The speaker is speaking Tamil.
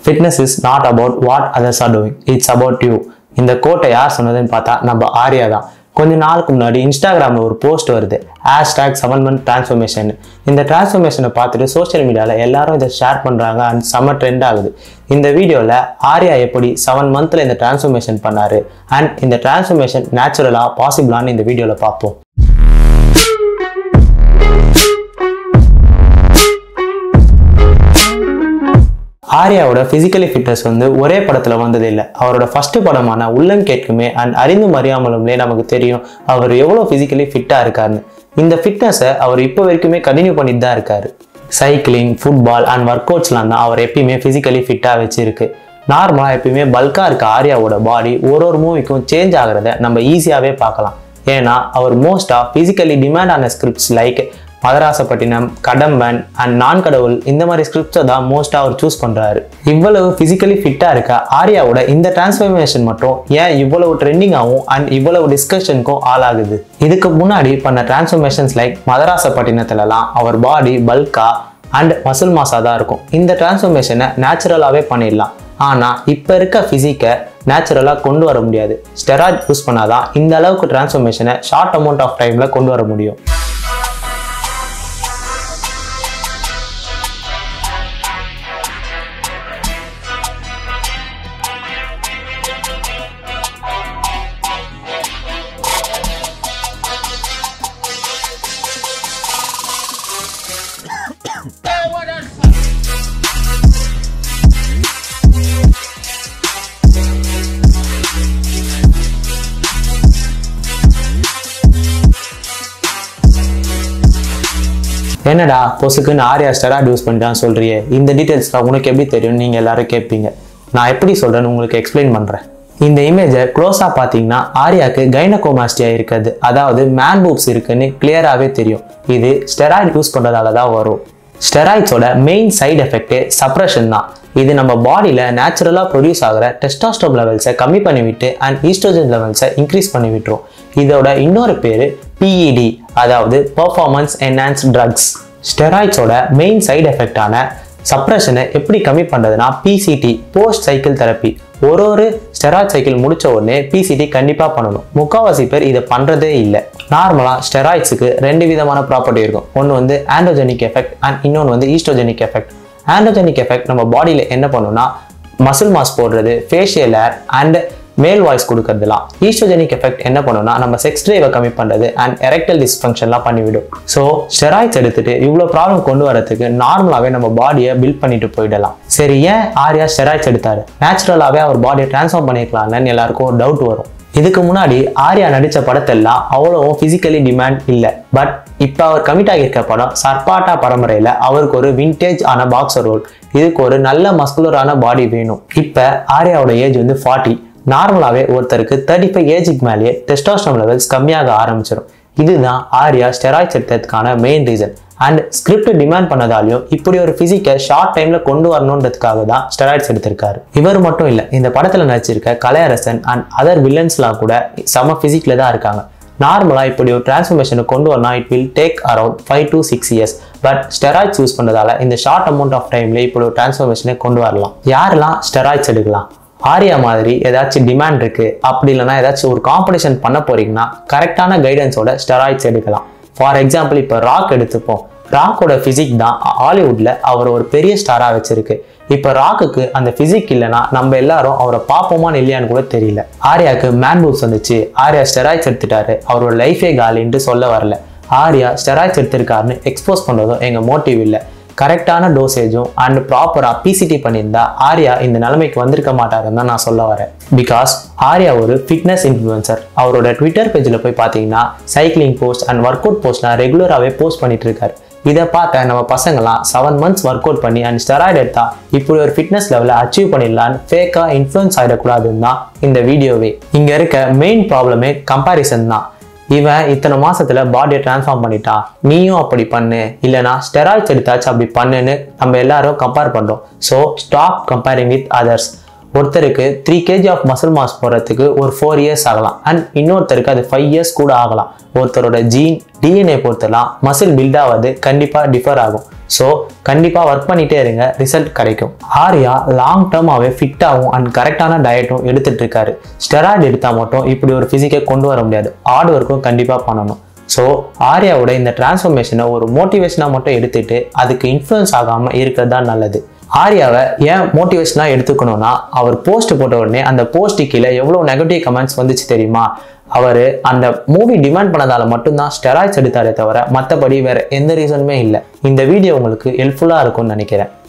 fitness is not about what others are doing it's about you இந்த கோட்டை யார் சொன்னதுன்னு பார்த்தா நம்ம ஆர்யா தான் கொஞ்ச நாளுக்கு முன்னாடி இன்ஸ்டாகிராமில் ஒரு போஸ்ட் வருது ஹேஷ்டாக் செவன் மந்த் டிரான்ஸ்ஃபர்மேஷன் இந்த டிரான்ஸ்ஃபர்மேஷனை பார்த்துட்டு சோஷியல் மீடியாவில் எல்லாரும் இதை ஷேர் பண்ணுறாங்க அண்ட் செம்ம ட்ரெண்ட் ஆகுது இந்த வீடியோவில் ஆர்யா எப்படி செவன் மந்த்தில் இந்த டிரான்ஸ்ஃபர்மேஷன் பண்ணாரு அண்ட் இந்த டிரான்ஸ்ஃபர்மேஷன் நேச்சுரலாக பாசிபிளான்னு இந்த வீடியோவில் பார்ப்போம் ஆர்யாவோட பிசிக்கலி ஃபிட்னஸ் வந்து ஒரே படத்துல வந்தது இல்லை அவரோட ஃபர்ஸ்ட் படமான உள்ளம் கேட்குமே அண்ட் அறிந்தும் அறியாமலும்லே நமக்கு தெரியும் அவர் எவ்வளோ பிசிக்கலி ஃபிட்டா இருக்காருன்னு இந்த ஃபிட்னஸை அவர் இப்போ வரைக்குமே கண்டினியூ பண்ணிட்டு தான் இருக்காரு சைக்கிளிங் ஃபுட்பால் அண்ட் ஒர்க் அவுட்ஸ்லாம் தான் அவர் எப்பயுமே பிசிக்கலி ஃபிட்டாக வச்சிருக்கு நார்மலாக எப்பயுமே பல்காக இருக்க ஆர்யாவோட பாடி ஒரு ஒரு மூவிக்கும் சேஞ்ச் ஆகிறத நம்ம ஈஸியாகவே பார்க்கலாம் ஏன்னா அவர் மோஸ்ட்டாக ஃபிசிக்கலி டிமாண்ட் ஆன scripts like Madrasapattinam Kadamban and Naan Kadavul இந்த மாதிரி ஸ்கிரிப்ட்ஸை தான் மோஸ்ட்டாக அவர் சூஸ் பண்ணுறாரு இவ்வளவு ஃபிசிக்கலி ஃபிட்டாக இருக்க ஆர்யாவோட இந்த டிரான்ஸ்ஃபர்மேஷன் மட்டும் ஏன் இவ்வளவு ட்ரெண்டிங் ஆகும் அண்ட் இவ்வளவு டிஸ்கஷனுக்கும் ஆளாகுது இதுக்கு முன்னாடி பண்ண டிரான்ஸ்ஃபர்மேஷன்ஸ் லைக் மதராசப்பட்டினத்துலலாம் அவர் பாடி பல்கா அண்ட் மசில் மாஸாக தான் இருக்கும் இந்த டிரான்ஸ்ஃபர்மேஷனை நேச்சுரலாகவே பண்ணிடலாம் ஆனால் இப்போ இருக்க ஃபிசிக்கை நேச்சுரலாக கொண்டு வர முடியாது ஸ்டெராய்ட் யூஸ் பண்ணாதான் இந்த அளவுக்கு டிரான்ஸ்ஃபர்மேஷனை ஷார்ட் அமௌண்ட் ஆஃப் டைமில் கொண்டு வர முடியும் என்னடா பொசுக்குன்னு ஆர்யா ஸ்டெராய்ட் யூஸ் பண்ணிட்டான்னு சொல்றியே இந்த டீட்டெயில்ஸ்லாம் உனக்கு எப்படி தெரியும் நீங்கள் எல்லாரும் கேட்பீங்க நான் எப்படி சொல்கிறேன்னு உங்களுக்கு எக்ஸ்பிளைன் பண்ணுறேன் இந்த இமேஜை க்ளோஸாக பார்த்தீங்கன்னா ஆர்யாக்கு கைனகோமாஸ்டியா இருக்குது அதாவது மேன் பூப்ஸ் இருக்குன்னு கிளியராகவே தெரியும் இது ஸ்டெராய்ட் யூஸ் பண்ணுறதால தான் வரும் ஸ்டெராய்ட்ஸோட மெயின் சைடு எஃபெக்டே சப்ரஷன் தான் இது நம்ம பாடியில் நேச்சுரலாக ப்ரொடியூஸ் ஆகிற டெஸ்டாஸ்டோம் லெவல்ஸை கம்மி பண்ணிவிட்டு அண்ட் ஈஸ்ட்ரோஜன் லெவல்ஸை இன்க்ரீஸ் பண்ணி விட்டுரும் இதோட இன்னொரு பேர் பிஇடி அதாவது பர்ஃபார்மன்ஸ் என்ஹான்ஸ் ட்ரக்ஸ் ஸ்டெராய்ட்ஸோட மெயின் சைடு எஃபெக்டான சப்ரஷனை எப்படி கம்மி பண்ணுறதுனா பிசிடி போஸ்ட் சைக்கிள் தெரப்பி ஒரு ஒரு ஸ்டெராய்ட் சைக்கிள் முடிச்ச உடனே பிசிடி கண்டிப்பாக பண்ணணும் முக்கால்வாசி பேர் இதை பண்ணுறதே இல்லை நார்மலாக ஸ்டெராய்ட்ஸுக்கு ரெண்டு விதமான ப்ராப்பர்ட்டி இருக்கும் ஒன்று வந்து ஆண்ட்ரோஜெனிக் எஃபெக்ட் அண்ட் இன்னொன்று வந்து ஈஸ்ட்ரோஜெனிக் எஃபெக்ட் ஆண்ட்ரோஜெனிக் எஃபெக்ட் நம்ம பாடியில் என்ன பண்ணுன்னா மசில் மாஸ் போடுறது facial hair and male voice கொடுக்கறதுலாம் ஈஸ்ட்ரோஜெனிக் எஃபெக்ட் என்ன பண்ணுன்னா நம்ம செக்ஸ் ட்ரைவை கம்மி பண்ணுறது அண்ட் எரெக்டல் டிஸ்ஃபங்க்ஷன்லாம் பண்ணிவிடும் ஸோ ஸ்டெராய்ட்ஸ் எடுத்துட்டு இவ்வளோ ப்ராப்ளம் கொண்டு வரதுக்கு நார்மலாகவே நம்ம பாடியை பில்ட் பண்ணிட்டு போயிடலாம் சரி ஏன் ஆர்யா ஸ்டெராய்ட்ஸ் எடுத்தாரு நேச்சுரலாகவே அவர் பாடியை டிரான்ஸ்ஃபார்ம் பண்ணிக்கலாம்னு எல்லாருக்கும் ஒரு டவுட் வரும் இதுக்கு முன்னாடி ஆர்யா நடித்த படத்தெல்லாம் அவ்வளோ ஃபிசிக்கலி டிமாண்ட் இல்லை பட் இப்போ அவர் கமிட் ஆகியிருக்க படம் சர்பாட்டா பரம்பரையில் அவருக்கு ஒரு விண்டேஜ் ஆன பாக்ஸர் ரோல் இதுக்கு ஒரு நல்ல மஸ்குலரான பாடி வேணும் இப்போ ஆர்யாவோட ஏஜ் வந்து ஃபார்ட்டி நார்மலாகவே ஒருத்தருக்கு தேர்ட்டி ஃபைவ் ஏஜுக்கு மேலேயே டெஸ்டாஸ்ட்ரோன் லெவல்ஸ் கம்மியாக ஆரம்பிச்சிடும் இதுதான் ஆர்யா ஸ்டெராய்ட்ஸ் எடுத்ததுக்கான main reason and script demand பண்ணதாலையும் இப்படி ஒரு ஃபிசிக்கை ஷார்ட் டைம்ல கொண்டு வரணுன்றதுக்காக தான் ஸ்டெராய்ட்ஸ் எடுத்திருக்காரு இவர் மட்டும் இல்லை இந்த படத்தில் நடிச்சிருக்க கலையரசன் அண்ட் அதர் வில்லன்ஸ்லாம் கூட செம ஃபிசிக்கில் தான் இருக்காங்க நார்மலாக இப்படி ஒரு டிரான்ஸ்ஃபர்மேஷனை கொண்டு வரணும் it will take around five to six years but steroids use பண்ணதால இந்த ஷார்ட் அமௌண்ட் ஆஃப் டைம்ல இப்படி ஒரு டிரான்ஸ்ஃபர்மேஷனை கொண்டு வரலாம் யாரெல்லாம் ஸ்டெராய்ட்ஸ் எடுக்கலாம் ஆர்யா மாதிரி ஏதாச்சும் டிமாண்ட் இருக்கு அப்படி இல்லைன்னா ஏதாச்சும் ஒரு காம்படிஷன் பண்ண போறீங்கன்னா கரெக்டான கைடன்ஸோட ஸ்டெராய்ட்ஸ் எடுக்கலாம் ஃபார் எக்ஸாம்பிள் இப்போ ராக் எடுத்துப்போம் ராக்கோட ஃபிசிக் தான் ஹாலிவுட்ல அவர் ஒரு பெரிய ஸ்டாரா வச்சிருக்கு இப்போ ராக்குக்கு அந்த ஃபிசிக் இல்லைன்னா நம்ம எல்லாரும் அவரை பார்ப்போமான்னு இல்லையான்னு கூட தெரியல ஆர்யாக்கு மேன் பூப்ஸ் வந்துச்சு ஆர்யா ஸ்டெராய்ட்ஸ் எடுத்துட்டாரு அவரோட லைஃபே காலின்ட்டு சொல்ல வரல ஆர்யா ஸ்டெராய்ட்ஸ் எடுத்திருக்காருன்னு எக்ஸ்போஸ் பண்ணுறதும் எங்கள் மோட்டிவ் இல்லை கரெக்டான டோசேஜும் அண்ட் ப்ராப்பராக பிசிடி பண்ணியிருந்தா ஆர்யா இந்த நிலைமைக்கு வந்திருக்க மாட்டாருன்னு தான் நான் சொல்ல வரேன் பிகாஸ் ஆர்யா ஒரு ஃபிட்னஸ் இன்ஃப்ளூயன்சர் அவரோட ட்விட்டர் பேஜில் போய் பார்த்தீங்கன்னா cycling post and work out போஸ்ட்லாம் ரெகுலராகவே போஸ்ட் பண்ணிட்டு இருக்காரு இதை பார்க்க நம்ம பசங்களாம் செவன் மந்த்ஸ் ஒர்க் அவுட் பண்ணி அண்ட் ஸ்டெராய்டு எடுத்தா இப்படி ஒரு ஃபிட்னஸ் லெவலை அச்சீவ் பண்ணிடலான்னு ஃபேக்காக இன்ஃப்ளூயன்ஸ் ஆகிடக்கூடாதுன்னு தான் இந்த வீடியோவே இங்கே இருக்க மெயின் ப்ராப்ளமே கம்பாரிசன் தான் இவன் இத்தனை மாசத்துல பாடியை டிரான்ஸ்ஃபார்ம் பண்ணிட்டான் நீயும் அப்படி பண்ணு இல்லைனா ஸ்டெராய்ட்ஸ் எடுத்தாச்சும் அப்படி பண்ணுன்னு நம்ம எல்லாரும் கம்பேர் பண்றோம் so stop comparing with others ஒருத்தருக்கு three KG of muscle mass போகிறதுக்கு ஒரு ஃபோர் இயர்ஸ் ஆகலாம் அண்ட் இன்னொருத்தருக்கு அது ஃபைவ் இயர்ஸ் கூட ஆகலாம் ஒருத்தரோட ஜீன் டிஎன்ஏ பொறுத்தெல்லாம் மசில் பில்ட் ஆவது கண்டிப்பாக டிஃபர் ஆகும் ஸோ கண்டிப்பாக ஒர்க் பண்ணிட்டே இருங்க ரிசல்ட் கிடைக்கும் ஆர்யா லாங் டேர்மாகவே ஃபிட்டாகவும் அண்ட் கரெக்டான டயட்டும் எடுத்துட்டு இருக்காரு ஸ்டெராய்டு எடுத்தால் மட்டும் இப்படி ஒரு ஃபிசிக்கை கொண்டு வர முடியாது ஹார்ட் ஒர்க்கும் கண்டிப்பாக பண்ணணும் ஸோ ஆர்யாவோட இந்த டிரான்ஸ்ஃபர்மேஷனை ஒரு மோட்டிவேஷனாக மட்டும் எடுத்துட்டு அதுக்கு இன்ஃப்ளூயன்ஸ் ஆகாமல் இருக்கிறது தான் நல்லது ஆர்யாவை ஏன் மோட்டிவேஷனாக எடுத்துக்கணும்னா அவர் போஸ்ட் போட்ட உடனே அந்த போஸ்ட் கீழே எவ்வளோ நெகட்டிவ் கமெண்ட்ஸ் வந்துச்சு தெரியுமா அவர் அந்த மூவி டிமாண்ட் பண்ணதால மட்டும்தான் ஸ்டெராய்ட்ஸ் எடுத்தாரே தவிர மற்றபடி வேற எந்த ரீசனுமே இல்லை இந்த வீடியோ உங்களுக்கு ஹெல்ப்ஃபுல்லாக இருக்கும்னு நினைக்கிறேன்